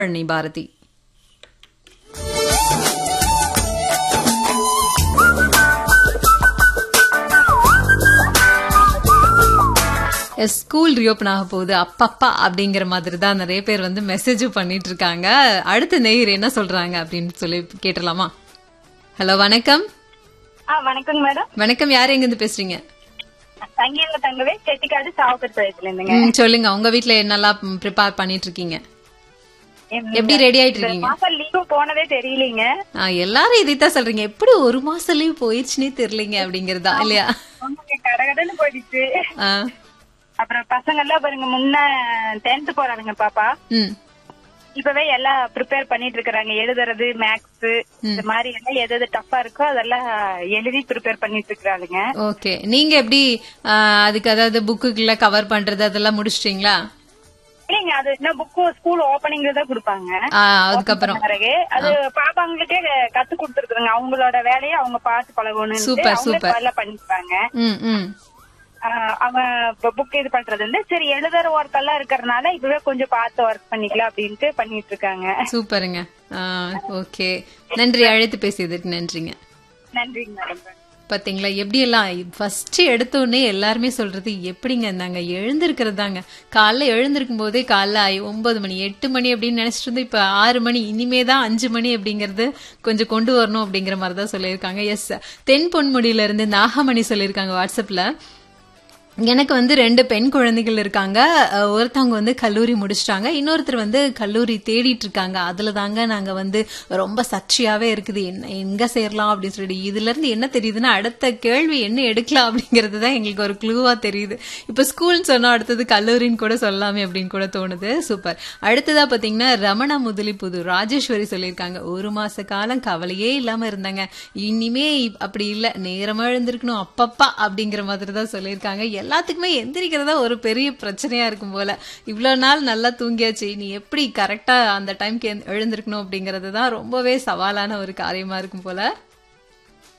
Palani Bharathi school reopen ஆக போகுது அப்பப்பா அப்படிங்கிற மாதிரி தான் நிறைய பேர் வந்து மெசேஜ் பண்ணிட்டு இருக்காங்க அடுத்த நேயர் என்ன சொல்றாங்க அப்படின்னு சொல்லி கேட்டலாமா ஹலோ வணக்கம் ஆ வணக்கங்க மேடம் வணக்கம் யார் எங்க இருந்து பேசுறீங்க தங்கியிருந்த தங்கவே செட்டிக்காடு சாவக்கர் பயத்துல இருந்துங்க ம், சொல்லுங்க உங்க வீட்ல என்னெல்லாம் ப்ரிப்பேர் பண்ணிட்டு இருக்கீங்க எப்படி ரெடி ஆயிட்டு இருக்கீங்க மாசம் லீவு போனதே தெரியலீங்க ஆ, எல்லாரும் இதைத்தான் சொல்றீங்க எப்படி ஒரு மாசம் லீவ் போயிடுச்சுன்னே தெரியலீங்க அப்படிங்கறதா இல்லையா கடகடன்னு போயிடுச்சு ஆ, அப்புறம் பசங்க எல்லாம் பாருங்க முன்ன டென்த் போறாருங்க பாப்பா ம் இப்பவே எல்லாம் ப்ரிப்பேர் பண்ணிட்டு இருக்காங்க எழுதுறது மேக்ஸ் இந்த மாதிரி எல்லாம் எது எது டஃபா இருக்கோ அதெல்லாம் எழுதி ப்ரிப்பேர் பண்ணிட்டு இருக்காங்க ஓகே நீங்க எப்படி ஆ, அதுக்கு அதாவது புக்குக்குள்ள கவர் பண்றது அதெல்லாம் முடிச்சிட்டீங்களா இல்லைங்க அது இன்னும் புக்கு ஸ்கூல் ஓபனிங்ல தான் கொடுப்பாங்க ஆ, அதுக்கப்புறம் பிறகு அது பாப்பாங்களுக்கே கத்து கொடுத்துருக்குறாங்க அவங்களோட வேலையை அவங்க பார்த்து பழகணும்னு சூப்பர், அவங்களே சூப்பர். நல்லா பண்ணிப்பாங்க ம் ம் ஆஹ் அவன் புக் இது பண்றது வந்து சரி எழுதுற ஒர்க் எல்லாம் இருக்கறனால இப்பவே கொஞ்சம் பார்த்து ஒர்க் பண்ணிக்கலாம் அப்படின்ட்டு பண்ணிட்டு இருக்காங்க சூப்பருங்க ஓகே நன்றி அழைத்து பேசியதற்கு நன்றிங்க நன்றிங்க மேடம் பாத்தீங்களா எப்படியெல்லாம் ஃபர்ஸ்ட் எடுத்த உடனே எல்லாருமே சொல்றது எப்படிங்க நாங்க எழுந்திருக்கிறதாங்க காலைல எழுந்திருக்கும் போதே காலைல ஐ- ஒன்பது மணி எட்டு மணி அப்படின்னு நினைச்சிட்டு இருந்தோம் இப்ப ஆறு மணி இனிமே தான் அஞ்சு மணி அப்படிங்கறது கொஞ்சம் கொண்டு வரணும் அப்படிங்கிற மாதிரி தான் சொல்லியிருக்காங்க எஸ் தென் பொன்முடியில இருந்து நாகமணி சொல்லியிருக்காங்க வாட்ஸ்அப்ல எனக்கு வந்து ரெண்டு பெண் குழந்தைகள் இருக்காங்க அஹ் ஒருத்தவங்க வந்து கல்லூரி முடிச்சிட்டாங்க இன்னொருத்தர் வந்து கல்லூரி தேடிட்டு இருக்காங்க அதுல தாங்க நாங்க வந்து ரொம்ப சர்ச்சையாவே இருக்குது என்ன எங்க சேரலாம் அப்படின்னு சொல்லி இதுல இருந்து என்ன தெரியுதுன்னா அடுத்த கேள்வி என்ன எடுக்கலாம் அப்படிங்கிறது தான் எங்களுக்கு ஒரு க்ளூவா தெரியுது இப்ப ஸ்கூல்னு சொன்னா அடுத்தது கல்லூரின்னு கூட சொல்லலாமே அப்படின்னு கூட தோணுது சூப்பர் அடுத்ததா பாத்தீங்கன்னா ரமணா முதலி புது ராஜேஸ்வரி சொல்லியிருக்காங்க ஒரு மாச காலம் கவலையே இல்லாம இருந்தாங்க இனிமே இப்- அப்படி இல்ல நேரமா எழுந்திருக்கணும் அப்பப்பா அப்படிங்கிற மாதிரி தான் சொல்லியிருக்காங்க எல்லாத்துக்குமே எந்திரிக்கிறதா ஒரு பெரிய பிரச்சனையா இருக்கும் போல இவ்வளவு நாள் நல்லா தூங்கியாச்சு நீ எப்படி கரெக்டா அந்த டைம்க்கு எழுந்திருக்கணும் அப்படிங்கறது தான் ரொம்பவே சவாலான ஒரு காரியமா இருக்கும் போல